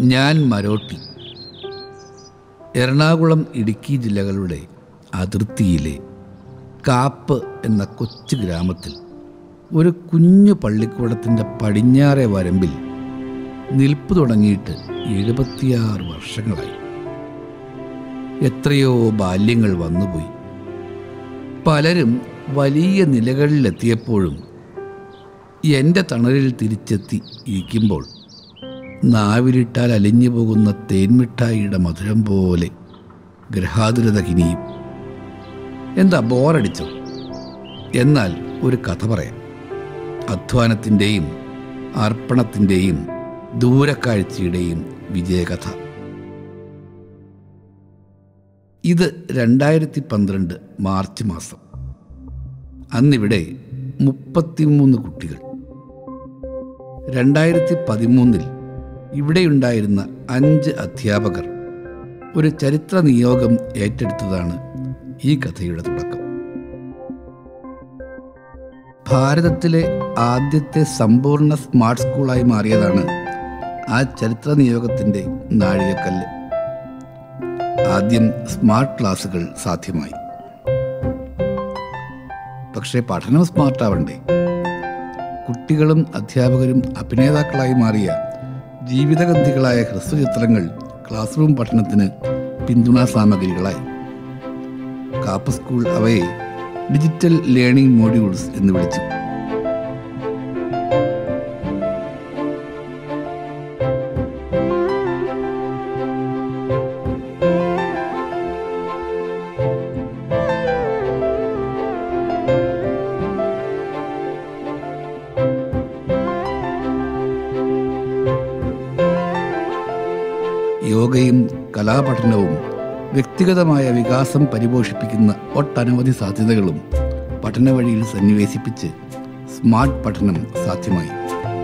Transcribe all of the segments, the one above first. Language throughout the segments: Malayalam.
ഞാൻ മരോട്ടി എറണാകുളം ഇടുക്കി ജില്ലകളുടെ അതിർത്തിയിലെ കാപ്പ് എന്ന കൊച്ചു ഗ്രാമത്തിൽ ഒരു കുഞ്ഞു പള്ളിക്കൂടത്തിൻ്റെ പടിഞ്ഞാറെ വരമ്പിൽ നിൽപ്പ് തുടങ്ങിയിട്ട് എഴുപത്തിയാറ് വർഷങ്ങളായി എത്രയോ ബാല്യങ്ങൾ വന്നുപോയി പലരും വലിയ നിലകളിലെത്തിയപ്പോഴും എൻ്റെ തണലിൽ തിരിച്ചെത്തി ഇരിക്കുമ്പോൾ നാവിലിട്ടാൽ അലിഞ്ഞു പോകുന്ന തേൻമിഠായിയുടെ മധുരം പോലെ ഗ്രഹാതുരത കിനിയും എന്താ ബോറടിച്ചോ എന്നാൽ ഒരു കഥ പറയാം അധ്വാനത്തിൻ്റെയും അർപ്പണത്തിൻ്റെയും ദൂരക്കാഴ്ചയുടെയും വിജയകഥ ഇത് രണ്ടായിരത്തി പന്ത്രണ്ട് മാർച്ച് മാസം അന്നിവിടെ മുപ്പത്തിമൂന്ന് കുട്ടികൾ രണ്ടായിരത്തി പതിമൂന്നിൽ ഇവിടെയുണ്ടായിരുന്ന അഞ്ച് അധ്യാപകർ ഒരു ചരിത്ര നിയോഗം ഏറ്റെടുത്തതാണ് ഈ കഥയുടെ തുടക്കം ഭാരതത്തിലെ ആദ്യത്തെ സമ്പൂർണ്ണ സ്മാർട്ട് സ്കൂളായി മാറിയതാണ് ആ ചരിത്ര നിയോഗത്തിൻ്റെ നാഴികക്കല്ല് ആദ്യം സ്മാർട്ട് ക്ലാസുകൾ സാധ്യമായി പക്ഷേ പഠനം സ്മാർട്ടാവണ്ടേ കുട്ടികളും അധ്യാപകരും അഭിനേതാക്കളായി മാറിയ ജീവിതഗന്ധികളായ ഹ്രസ്വചിത്രങ്ങൾ ക്ലാസ് റൂം പഠനത്തിന് പിന്തുണാ സാമഗ്രികളായി കാപ്പ് സ്കൂൾ അവയെ ഡിജിറ്റൽ ലേണിംഗ് മോഡ്യൂൾസ് എന്ന് വിളിച്ചു യോഗയും കലാപഠനവും വ്യക്തിഗതമായ വികാസം പരിപോഷിപ്പിക്കുന്ന ഒട്ടനവധി സാധ്യതകളും പഠന വഴിയിൽ സന്നിവേശിപ്പിച്ച് സ്മാർട്ട് പഠനം സാധ്യമായി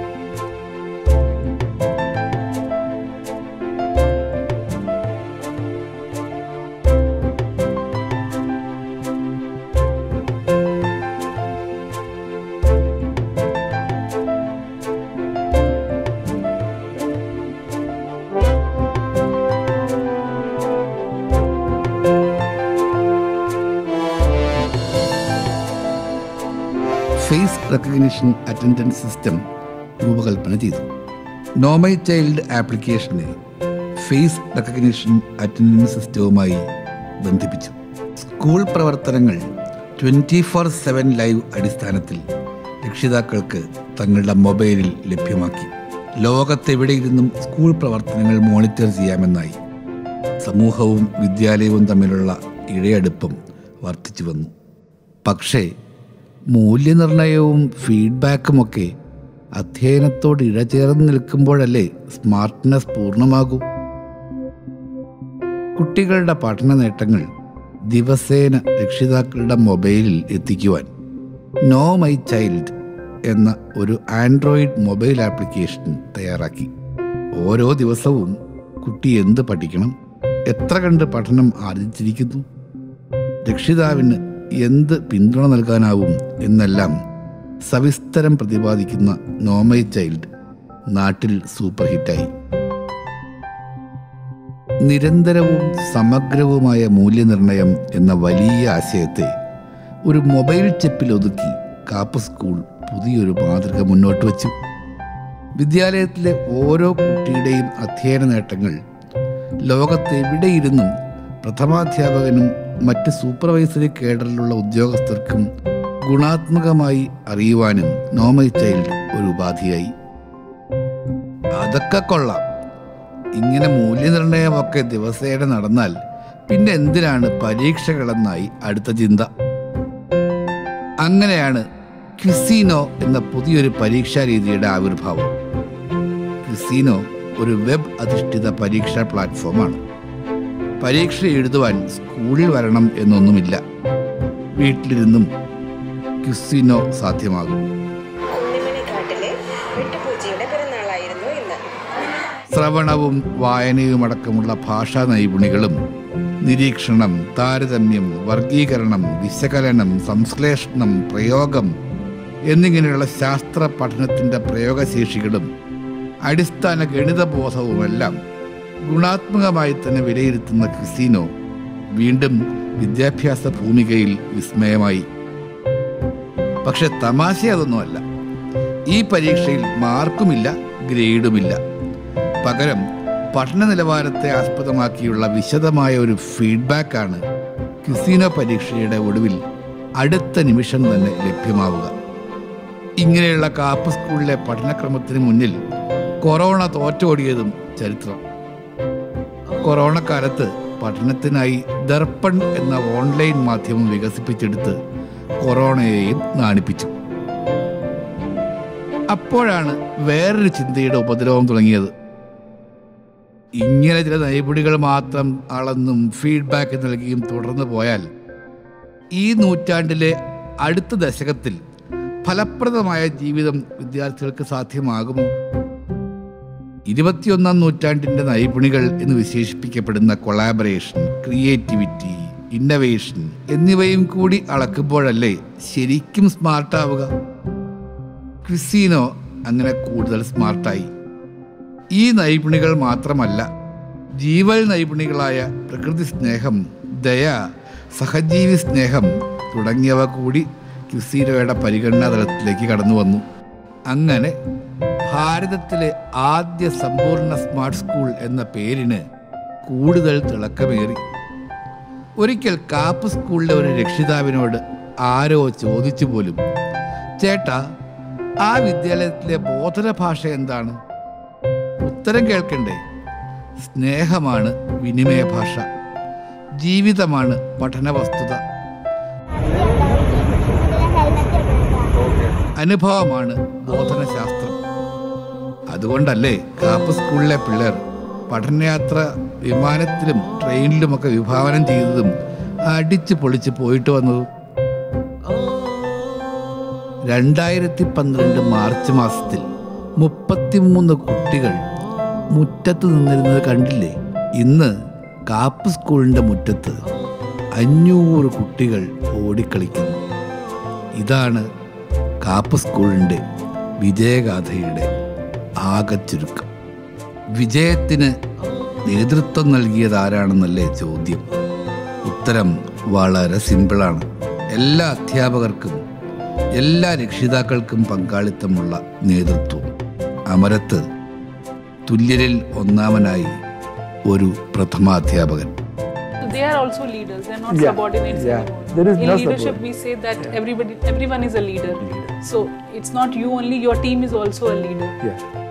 ഫേസ് റെക്കഗ്നിഷൻ അറ്റൻഡൻസ് സിസ്റ്റം രൂപകൽപ്പന ചെയ്തു നോമൈ ചൈൽഡ് ആപ്ലിക്കേഷനെ ഫേസ് റെക്കഗ്നിഷൻ അറ്റൻഡൻസ് സിസ്റ്റവുമായി ബന്ധിപ്പിച്ചു സ്കൂൾ പ്രവർത്തനങ്ങൾ ട്വൻറ്റി ഫോർ സെവൻ ലൈവ് അടിസ്ഥാനത്തിൽ രക്ഷിതാക്കൾക്ക് തങ്ങളുടെ മൊബൈലിൽ ലഭ്യമാക്കി ലോകത്തെവിടെയിരുന്നും സ്കൂൾ പ്രവർത്തനങ്ങൾ മോണിറ്റർ ചെയ്യാമെന്നായി സമൂഹവും വിദ്യാലയവും തമ്മിലുള്ള ഇഴയടുപ്പം വർദ്ധിച്ചു വന്നു പക്ഷേ മൂല്യനിർണയവും ഫീഡ്ബാക്കുമൊക്കെ അധ്യയനത്തോട് ഇഴചേർന്ന് നിൽക്കുമ്പോഴല്ലേ സ്മാർട്ട്നെസ് പൂർണ്ണമാകൂ കുട്ടികളുടെ പഠന നേട്ടങ്ങൾ ദിവസേന രക്ഷിതാക്കളുടെ മൊബൈലിൽ എത്തിക്കുവാൻ നോ മൈ ചൈൽഡ് എന്ന ഒരു ആൻഡ്രോയിഡ് മൊബൈൽ ആപ്ലിക്കേഷൻ തയ്യാറാക്കി ഓരോ ദിവസവും കുട്ടി എന്ത് പഠിക്കണം എത്ര കണ്ട് പഠനം ആർജിച്ചിരിക്കുന്നു രക്ഷിതാവിന് എന്ത് പിന്തുണ നൽകാനാവും എന്നെല്ലാം സവിസ്തരം പ്രതിപാദിക്കുന്ന നോമൈ ചൈൽഡ് നാട്ടിൽ സൂപ്പർ ഹിറ്റായി നിരന്തരവും സമഗ്രവുമായ മൂല്യനിർണയം എന്ന വലിയ ആശയത്തെ ഒരു മൊബൈൽ ചിപ്പിൽ ഒതുക്കി കാപ്പ് സ്കൂൾ പുതിയൊരു മാതൃക മുന്നോട്ട് വച്ചു വിദ്യാലയത്തിലെ ഓരോ കുട്ടിയുടെയും അധ്യയന നേട്ടങ്ങൾ ലോകത്തെവിടെയിരുന്നും പ്രഥമാധ്യാപകനും മറ്റ് സൂപ്പർവൈസറി കേഡറിലുള്ള ഉദ്യോഗസ്ഥർക്കും ഗുണാത്മകമായി അറിയുവാനും നോമൈ ചൈൽഡ് ഒരു ഉപാധിയായി അതൊക്കെ കൊള്ളാം ഇങ്ങനെ മൂല്യനിർണയമൊക്കെ ദിവസേന നടന്നാൽ പിന്നെ എന്തിനാണ് പരീക്ഷകളെന്നായി അടുത്ത ചിന്ത അങ്ങനെയാണ് ക്വിസീനോ എന്ന പുതിയൊരു പരീക്ഷാ രീതിയുടെ ആവിർഭാവം ക്വിസീനോ ഒരു വെബ് അധിഷ്ഠിത പരീക്ഷാ പ്ലാറ്റ്ഫോമാണ് പരീക്ഷ എഴുതുവാൻ സ്കൂളിൽ വരണം എന്നൊന്നുമില്ല വീട്ടിലിരുന്നും ക്വിസിനോ സാധ്യമാകും കുന്നിമണിക്കാട്ടിലെ വെട്ടുപൂച്ചയുടെ പിറന്നാളായിരുന്നു ഇന്ന് ശ്രവണവും വായനയുമടക്കമുള്ള ഭാഷാ നൈപുണികളും നിരീക്ഷണം താരതമ്യം വർഗീകരണം വിശകലനം സംശ്ലേഷണം പ്രയോഗം എന്നിങ്ങനെയുള്ള ശാസ്ത്ര പഠനത്തിൻ്റെ പ്രയോഗശേഷികളും അടിസ്ഥാന ഗണിത ബോധവുമെല്ലാം ഗുണാത്മകമായി തന്നെ വിലയിരുത്തുന്ന ക്രിസ്റ്റീനോ വീണ്ടും വിദ്യാഭ്യാസ ഭൂമികയിൽ വിസ്മയമായി പക്ഷെ തമാശ അതൊന്നുമല്ല ഈ പരീക്ഷയിൽ മാർക്കുമില്ല ഗ്രേഡുമില്ല പകരം പഠന നിലവാരത്തെ ആസ്പദമാക്കിയുള്ള വിശദമായ ഒരു ഫീഡ്ബാക്കാണ് ക്രിസ്റ്റീനോ പരീക്ഷയുടെ ഒടുവിൽ അടുത്ത നിമിഷം തന്നെ ലഭ്യമാവുക ഇങ്ങനെയുള്ള കാപ്പ് സ്കൂളിലെ പഠനക്രമത്തിന് മുന്നിൽ കൊറോണ തോറ്റോടിയതും ചരിത്രം കൊറോണ കാലത്ത് പഠനത്തിനായി ദർപ്പൺ എന്ന ഓൺലൈൻ മാധ്യമം വികസിപ്പിച്ചെടുത്ത് കൊറോണയെയും നാണിപ്പിച്ചു അപ്പോഴാണ് വേറൊരു ചിന്തയുടെ ഉപദ്രവം തുടങ്ങിയത് ഇങ്ങനെ ചില നൈപുണികൾ മാത്രം അളന്നും ഫീഡ്ബാക്ക് നൽകിയും തുടർന്നു പോയാൽ ഈ നൂറ്റാണ്ടിലെ അടുത്ത ദശകത്തിൽ ഫലപ്രദമായ ജീവിതം വിദ്യാർത്ഥികൾക്ക് സാധ്യമാകുമോ ഇരുപത്തിയൊന്നാം നൂറ്റാണ്ടിന്റെ നൈപുണികൾ എന്ന് വിശേഷിപ്പിക്കപ്പെടുന്ന കൊളാബറേഷൻ ക്രിയേറ്റിവിറ്റി ഇന്നവേഷൻ എന്നിവയും കൂടി അളക്കുമ്പോഴല്ലേ ശരിക്കും സ്മാർട്ടാവുക ക്രിസീനോ അങ്ങനെ കൂടുതൽ സ്മാർട്ടായി ഈ നൈപുണികൾ മാത്രമല്ല ജീവൽ നൈപുണികളായ പ്രകൃതി സ്നേഹം ദയ സഹജീവി സ്നേഹം തുടങ്ങിയവ കൂടി ക്രിസീനോയുടെ പരിഗണനാ തലത്തിലേക്ക് കടന്നു വന്നു അങ്ങനെ ഭാരതത്തിലെ ആദ്യ സമ്പൂർണ്ണ സ്മാർട്ട് സ്കൂൾ എന്ന പേരിന് കൂടുതൽ തിളക്കമേറി ഒരിക്കൽ കാപ്പ് സ്കൂളിലെ ഒരു രക്ഷിതാവിനോട് ആരോ ചോദിച്ചു പോലും ചേട്ടാ ആ വിദ്യാലയത്തിലെ ബോധന ഭാഷ എന്താണ് ഉത്തരം കേൾക്കണ്ടേ സ്നേഹമാണ് വിനിമയ ഭാഷ ജീവിതമാണ് പഠന വസ്തുത അനുഭവമാണ് ബോധനശാസ്ത്രം അതുകൊണ്ടല്ലേ കാപ്പ് സ്കൂളിലെ പിള്ളേർ പഠനയാത്ര വിമാനത്തിലും ട്രെയിനിലുമൊക്കെ വിഭാവനം ചെയ്തതും അടിച്ച് പൊളിച്ച് പോയിട്ട് വന്നതും രണ്ടായിരത്തി പന്ത്രണ്ട് മാർച്ച് മാസത്തിൽ മുപ്പത്തിമൂന്ന് കുട്ടികൾ മുറ്റത്ത് നിന്നിരുന്നത് കണ്ടില്ലേ ഇന്ന് കാപ്പ് സ്കൂളിൻ്റെ മുറ്റത്ത് അഞ്ഞൂറ് കുട്ടികൾ ഓടിക്കളിക്കുന്നു ഇതാണ് കാപ്പ് സ്കൂളിൻ്റെ വിജയഗാഥയുടെ ആകെ ചുരുക്കം വിജയത്തിന് നേതൃത്വം നൽകിയത് ആരാണെന്നല്ലേ ചോദ്യം ഉത്തരം വളരെ സിമ്പിളാണ് എല്ലാ അധ്യാപകർക്കും എല്ലാ രക്ഷിതാക്കൾക്കും പങ്കാളിത്തമുള്ള നേതൃത്വം അമരത്ത് തുല്യരിൽ ഒന്നാമനായി ഒരു പ്രഥമാധ്യാപകൻ they are also leaders they're not Yeah, subordinates yeah. anymore There is in no leadership subordinate. we say that everybody everyone is a leader so it's not you only your team is also a leader Yeah.